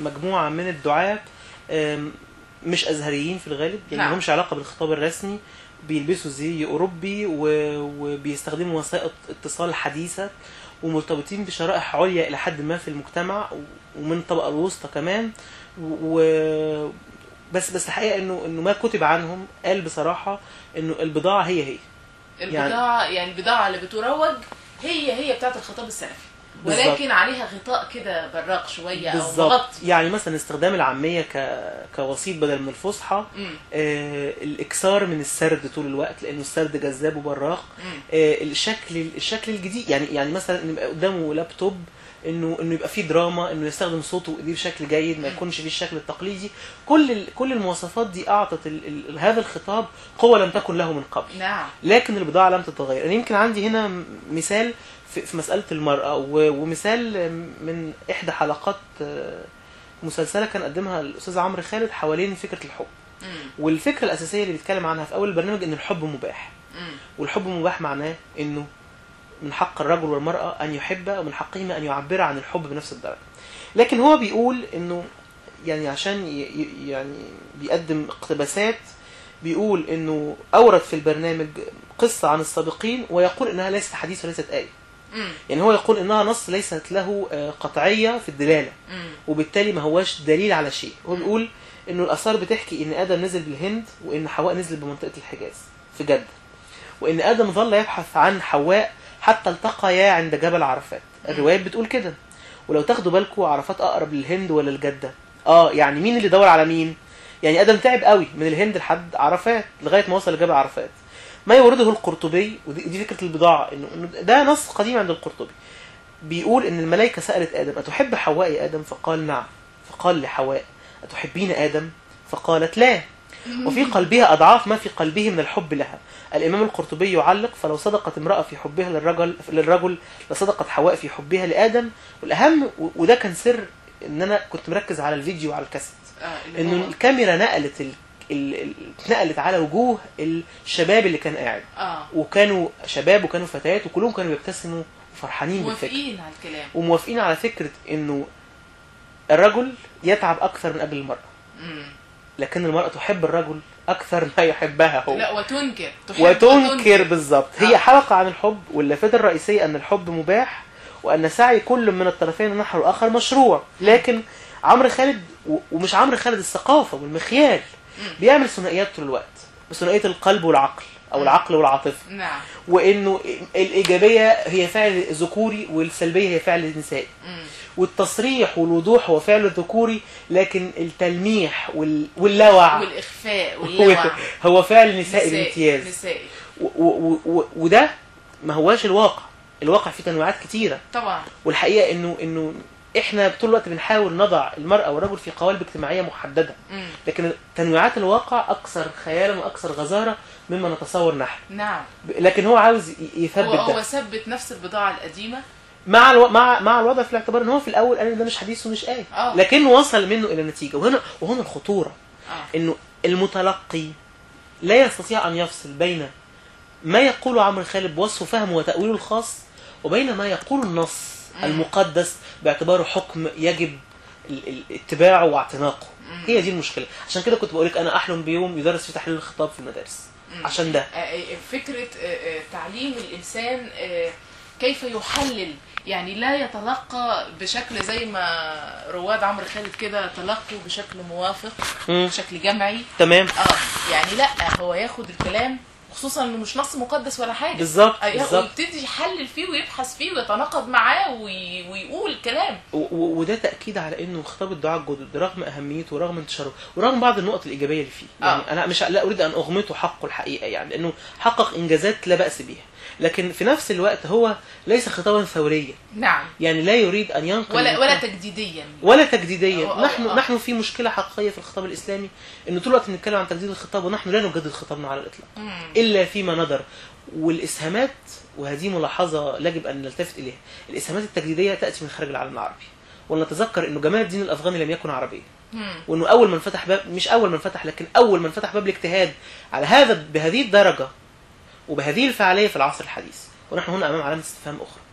مجموعه من الدعاة آم، مش ازهريين في الغالب يعني نعم. ما همش علاقه بالخطاب الرسمي بيلبسوا زي اوروبي و- وبيستخدموا وسائل اتصال حديثه ومرتبطين بشرائح عليا الى حد ما في المجتمع و- ومن الطبقه الوسطى كمان و بس بس الحقيقه انه انه ما كتب عنهم قال بصراحه انه البضاعه هي هي البضاعه يعني البضاعه اللي بتروج هي هي بتاعت الخطاب السلفي بالظبط. ولكن عليها غطاء كده براق شويه او بالظبط مغطي يعني مثلا استخدام العاميه ك... كوسيط بدل من الفصحى مم. آه الاكثار من السرد طول الوقت لانه السرد جذاب وبراق مم. آه الشكل الشكل الجديد يعني يعني مثلا ان يبقى قدامه لابتوب انه انه يبقى فيه دراما انه يستخدم صوته وايديه بشكل جيد ما يكونش فيه الشكل التقليدي كل ال... كل المواصفات دي اعطت ال... ال... هذا الخطاب قوه لم تكن له من قبل نعم لكن البضاعة لم تتغير أنا يمكن عندي هنا م- مثال في, في مسألة المرأة و- ومثال من إحدى حلقات آه، مسلسلة كان قدمها الأستاذ عمرو خالد حوالين فكرة الحب مم. والفكرة الأساسية اللي بيتكلم عنها في أول البرنامج إن الحب مباح مم. والحب مباح معناه إنه من حق الرجل والمرأة أن يحب ومن حقهما أن يعبر عن الحب بنفس الدرجة لكن هو بيقول إنه يعني عشان ي- ي- يعني بيقدم اقتباسات بيقول إنه أورد في البرنامج قصة عن السابقين ويقول إنها ليست حديث وليست آية مم. يعني هو يقول إنها نص ليست له آه، قطعية في الدلالة مم. وبالتالي ما هواش دليل على شيء هو بيقول انه الاثار بتحكي ان ادم نزل بالهند وان حواء نزل بمنطقه الحجاز في جده وان ادم ظل يبحث عن حواء حتى التقيا عند جبل عرفات الروايات بتقول كده ولو تاخدوا بالكم عرفات اقرب للهند ولا الجده اه يعني مين اللي دور على مين يعني ادم تعب قوي من الهند لحد عرفات لغايه ما وصل لجبل عرفات ما يورده القرطبي ودي دي فكره البضاعه انه إنه ده نص قديم عند القرطبي بيقول ان الملائكه سالت ادم اتحب حواء يا ادم فقال نعم فقال لحواء اتحبين ادم فقالت لا وفي قلبها اضعاف ما في قلبه من الحب لها الامام القرطبي يعلق فلو صدقت امراه في حبها للرجل للرجل لصدقت حواء في حبها لادم والاهم و- وده كان سر ان انا كنت مركز على الفيديو وعلى الكاسيت آه اللي انه هو- الكاميرا نقلت ال... ال... ال... نقلت على وجوه الشباب اللي كان قاعد اه وكانوا شباب وكانوا فتيات وكلهم كانوا بيبتسموا وفرحانين بالفكره موافقين على الكلام وموافقين على فكره انه الرجل يتعب اكثر من اجل المراه مم. لكن المراه تحب الرجل اكثر ما يحبها هو لا وتنكر تحب وتنكر بالظبط هي آه. حلقه عن الحب واللافته الرئيسيه ان الحب مباح وان سعي كل من الطرفين نحو الاخر مشروع لكن عمرو خالد و- ومش عمرو خالد الثقافه والمخيال بيعمل ثنائيات طول الوقت بثنائيه القلب والعقل او العقل والعاطفه نعم وانه الايجابيه هي فعل ذكوري والسلبيه هي فعل نسائي مم. والتصريح والوضوح هو فعل ذكوري لكن التلميح وال... واللوع والاخفاء هو, واللوع هو فعل نسائي نسائي- بامتياز نسائي و... و... و... وده ما هواش الواقع الواقع فيه تنوعات كتيره طبعا والحقيقه انه انه احنا طول الوقت بنحاول نضع المراه والرجل في قوالب اجتماعيه محدده مم. لكن تنوعات الواقع اكثر خيالا واكثر غزاره مما نتصور نحن نعم لكن هو عاوز ي- يثبت هو ده هو ثبت نفس البضاعه القديمه مع الو... مع مع الوضع في الاعتبار ان هو في الاول قال ان ده مش حديث ومش ايه آه. لكنه وصل منه الى نتيجه وهنا وهنا الخطوره اه انه المتلقي لا يستطيع ان يفصل بين ما يقوله عمرو خالد بوصفه فهمه وتاويله الخاص وبين ما يقول النص مم. المقدس باعتباره حكم يجب ال- ال- اتباعه واعتناقه مم. هي دي المشكله عشان كده كنت بقول لك انا احلم بيوم يدرس فيه تحليل الخطاب في المدارس مم. عشان ده آه، آه، فكرة آه، آه، تعليم الإنسان آه، كيف يحلل يعني لا يتلقى بشكل زي ما رواد عمرو خالد كده تلقوا بشكل موافق مم. بشكل جمعي تمام اه يعني لا هو ياخد الكلام خصوصا انه مش نص مقدس ولا حاجه بالظبط آه، بالظبط ويبتدي يحلل فيه ويبحث فيه ويتناقض معاه وي... ويقول كلام و- و- وده تاكيد على انه خطاب الدعاء الجدد رغم اهميته ورغم انتشاره ورغم بعض النقط الايجابيه اللي فيه يعني آه. انا مش لا اريد ان اغمطه حقه الحقيقه يعني لانه حقق انجازات لا باس بها لكن في نفس الوقت هو ليس خطابا ثوريا نعم يعني لا يريد ان ينقل ولا ولا المجتمع- تجديديا ولا تجديديا آه، آه، نحن آه. نحن في مشكله حقيقيه في الخطاب الاسلامي انه طول الوقت بنتكلم عن تجديد الخطاب ونحن لا نجدد خطابنا على الاطلاق مم. الا فيما ندر والاسهامات وهذه ملاحظه يجب ان نلتفت اليها الاسهامات التجديديه تاتي من خارج العالم العربي ولنتذكر انه جمال الدين الافغاني لم يكن عربيا مم. وانه اول من فتح باب مش اول من فتح لكن اول من فتح باب الاجتهاد على هذا بهذه الدرجه وبهذه الفعاليه في العصر الحديث ونحن هنا امام علامه استفهام اخرى